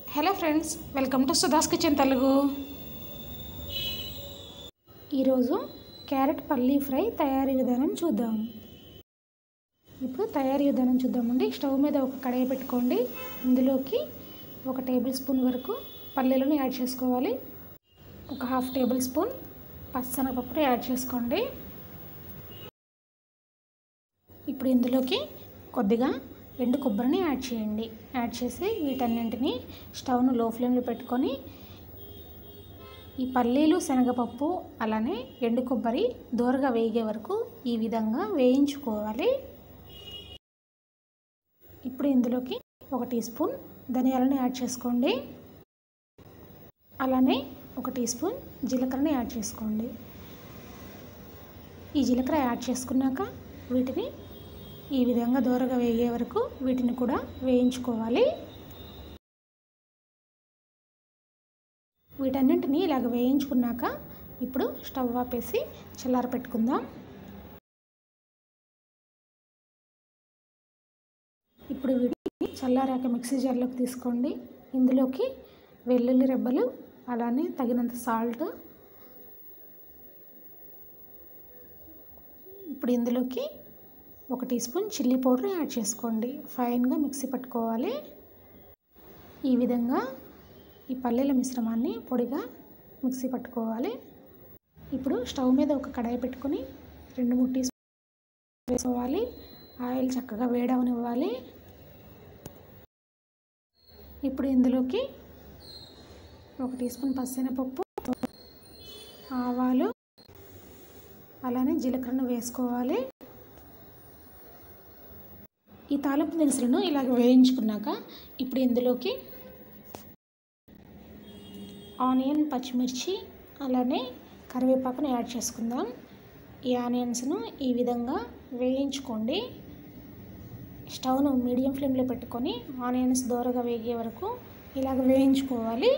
hello friends welcome to Sudha's kitchen Telugu ఈరోజు carrot పల్లీ fry తయారీ విధానం చూద్దాం ఇప్పుడు తయారీ విధానం చూద్దామండి స్టవ్ మీద ఒక కడాయి పెట్టుకోండి ఇందులోకి ఒక టేబుల్ స్పూన్ వరకు పల్లీలను యాడ్ చేసుకోవాలి ఒక హాఫ్ టేబుల్ స్పూన్ పచ్చనపప్పుని యాడ్ చేసుకోండి ఇప్పుడు ఇందులోకి కొద్దిగా ఎండు కొబ్బరిని యాడ్ చేయండి యాడ్ చేసి వీటన్నింటినీ స్టవ్ను లో ఫ్లేమ్లో పెట్టుకొని ఈ పల్లీలు శనగపప్పు అలానే ఎండు కొబ్బరి దూరగా వేగే వరకు ఈ విధంగా వేయించుకోవాలి ఇప్పుడు ఇందులోకి ఒక టీ స్పూన్ ధనియాలను యాడ్ చేసుకోండి అలానే ఒక టీ స్పూన్ జీలకర్రని యాడ్ చేసుకోండి ఈ జీలకర్ర యాడ్ చేసుకున్నాక వీటిని ఈ విధంగా దూరగా వేగే వరకు వీటిని కూడా వేయించుకోవాలి వీటన్నింటినీ ఇలాగ వేయించుకున్నాక ఇప్పుడు స్టవ్ ఆపేసి చల్లార పెట్టుకుందాం ఇప్పుడు వీటిని చల్లారాక మిక్సీ జార్లోకి తీసుకోండి ఇందులోకి వెల్లుల్లి రెబ్బలు అలానే తగినంత సాల్ట్ ఇప్పుడు ఇందులోకి ఒక teaspoon chilli powder add చేసుకోండి ఫైన్గా మిక్సీ పట్టుకోవాలి ఈ విధంగా ఈ పల్లీల మిశ్రమాన్ని పొడిగా మిక్సీ పట్టుకోవాలి ఇప్పుడు స్టవ్ మీద ఒక కడాయి పెట్టుకొని రెండు మూడు టీ స్పూన్ వేసుకోవాలి ఆయిల్ చక్కగా వేడవనివ్వాలి ఇప్పుడు ఇందులోకి ఒక టీ స్పూన్ పచ్చెనపప్పు ఆవాలు అలానే జీలకర్రను వేసుకోవాలి ఈ తాలింపు దినుసులను ఇలాగ వేయించుకున్నాక ఇప్పుడు ఇందులోకి ఆనియన్ పచ్చిమిర్చి అలానే కరివేపాకును యాడ్ చేసుకుందాం ఈ ఆనియన్స్ను ఈ విధంగా వేయించుకోండి స్టవ్ను మీడియం ఫ్లేమ్లో పెట్టుకొని ఆనియన్స్ దోరగా వేగే వరకు ఇలాగ వేయించుకోవాలి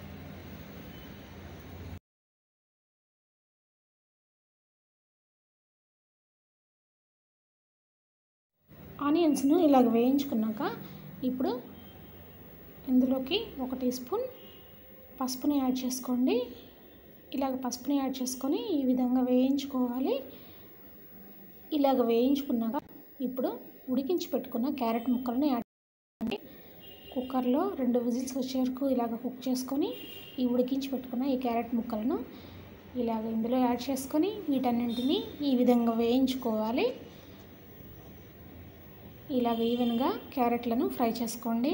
ఆనియన్స్ను ఇలాగ వేయించుకున్నాక ఇప్పుడు ఇందులోకి ఒక టీ స్పూన్ పసుపుని యాడ్ చేసుకోండి ఇలాగ పసుపుని యాడ్ చేసుకొని ఈ విధంగా వేయించుకోవాలి ఇలాగ వేయించుకున్నాక ఇప్పుడు ఉడికించి పెట్టుకున్న క్యారెట్ ముక్కలను యాడ్ చేసుకోండి కుక్కర్లో రెండు విజిల్స్ వచ్చే వరకు ఇలాగ కుక్ చేసుకొని ఈ ఉడికించి పెట్టుకున్న ఈ క్యారెట్ ముక్కలను ఇలాగ ఇందులో యాడ్ చేసుకొని వీటన్నింటినీ ఈ విధంగా వేయించుకోవాలి ఇలాగ ఈవెన్గా క్యారెట్లను ఫ్రై చేసుకోండి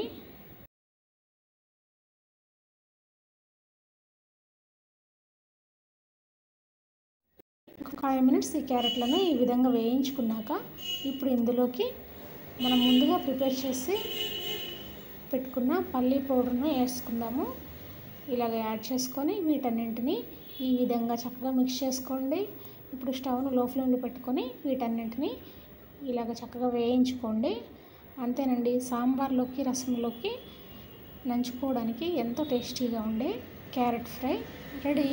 ఒక ఫైవ్ మినిట్స్ ఈ క్యారెట్లను ఈ విధంగా వేయించుకున్నాక ఇప్పుడు ఇందులోకి మనం ముందుగా ప్రిపేర్ చేసి పెట్టుకున్న పల్లీ పౌడర్ను వేసుకుందాము ఇలాగ యాడ్ చేసుకొని వీటన్నింటినీ ఈ విధంగా చక్కగా మిక్స్ చేసుకోండి ఇప్పుడు స్టవ్ను లో ఫ్లేమ్లో పెట్టుకొని వీటన్నింటినీ ఇలాగ చక్కగా వేయించుకోండి అంతేనండి సాంబార్లోకి రసంలోకి నంచుకోవడానికి ఎంతో టేస్టీగా ఉండే క్యారెట్ ఫ్రై రెడీ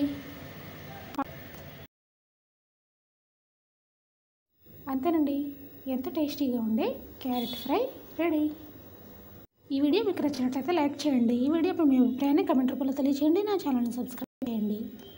అంతేనండి ఎంతో టేస్టీగా ఉండే క్యారెట్ ఫ్రై రెడీ ఈ వీడియో మీకు నచ్చినట్లయితే లైక్ చేయండి ఈ వీడియోపై మీ అభిప్రాయాన్ని కమెంట్ రూపంలో తెలియచేయండి నా ఛానల్ని సబ్స్క్రైబ్ చేయండి